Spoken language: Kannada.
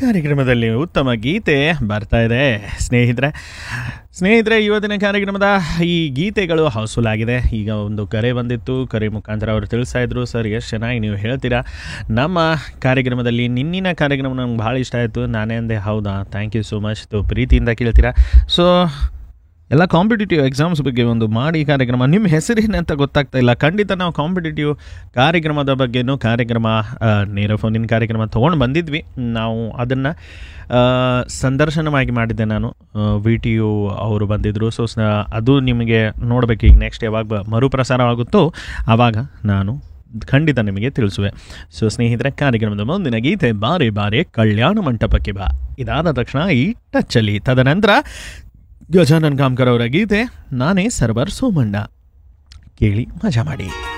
ಕಾರ್ಯಕ್ರಮದಲ್ಲಿ ಉತ್ತಮ ಗೀತೆ ಬರ್ತಾ ಇದೆ ಸ್ನೇಹಿತರೆ ಸ್ನೇಹಿತರೆ ಇವತ್ತಿನ ಕಾರ್ಯಕ್ರಮದ ಈ ಗೀತೆಗಳು ಹೌಸ್ಫುಲ್ ಆಗಿದೆ ಈಗ ಒಂದು ಕರೆ ಬಂದಿತ್ತು ಕರೆ ಮುಖಾಂತರ ಅವರು ತಿಳಿಸ್ತಾ ಇದ್ರು ಸರ್ ಎಷ್ಟು ಚೆನ್ನಾಗಿ ನೀವು ಹೇಳ್ತೀರಾ ನಮ್ಮ ಕಾರ್ಯಕ್ರಮದಲ್ಲಿ ನಿನ್ನಿನ ಕಾರ್ಯಕ್ರಮ ನಂಗೆ ಭಾಳ ಇಷ್ಟ ಆಯಿತು ನಾನೇ ಅಂದೆ ಹೌದಾ ಥ್ಯಾಂಕ್ ಯು ಸೋ ಮಚ್ ಪ್ರೀತಿಯಿಂದ ಕೇಳ್ತೀರಾ ಸೊ ಎಲ್ಲ ಕಾಂಪಿಟೇಟಿವ್ ಎಕ್ಸಾಮ್ಸ್ ಬಗ್ಗೆ ಒಂದು ಮಾಡಿ ಕಾರ್ಯಕ್ರಮ ನಿಮ್ಮ ಹೆಸರೇನಂತ ಗೊತ್ತಾಗ್ತಾ ಇಲ್ಲ ಖಂಡಿತ ನಾವು ಕಾಂಪಿಟೇಟಿವ್ ಕಾರ್ಯಕ್ರಮದ ಬಗ್ಗೆನೂ ಕಾರ್ಯಕ್ರಮ ಆ, ನೇರ ಫೋನಿನ ಕಾರ್ಯಕ್ರಮ ತೊಗೊಂಡು ಬಂದಿದ್ವಿ ನಾವು ಅದನ್ನು ಸಂದರ್ಶನವಾಗಿ ಮಾಡಿದ್ದೆ ನಾನು ವಿ ಟಿ ಯು ಅವರು ಬಂದಿದ್ದರು ಸೊ ಸ ಅದು ನಿಮಗೆ ನೋಡಬೇಕು ಈಗ ನೆಕ್ಸ್ಟ್ ಯಾವಾಗ ಬ- ಮರುಪ್ರಸಾರವಾಗುತ್ತೋ ಆವಾಗ ನಾನು ಖಂಡಿತ ನಿಮಗೆ ತಿಳಿಸುವೆ ಸೊ ಸ್ನೇಹಿತರೆ ಕಾರ್ಯಕ್ರಮದ ಮುಂದಿನ ಗೀತೆ ಬಾರೆ ಬಾರೆ ಕಲ್ಯಾಣ ಮಂಟಪಕ್ಕೆ ಬಾ ಇದಾದ ತಕ್ಷಣ ಈ ಟಚ್ಚಲ್ಲಿ ತದನಂತರ ಗಜಾನನ್ ಕಾಮ್ಕರ್ ಅವರ ಗೀತೆ ನಾನೇ ಸರ್ವರ್ ಸೋಮಣ್ಣ ಕೇಳಿ ಮಜಾ ಮಾಡಿ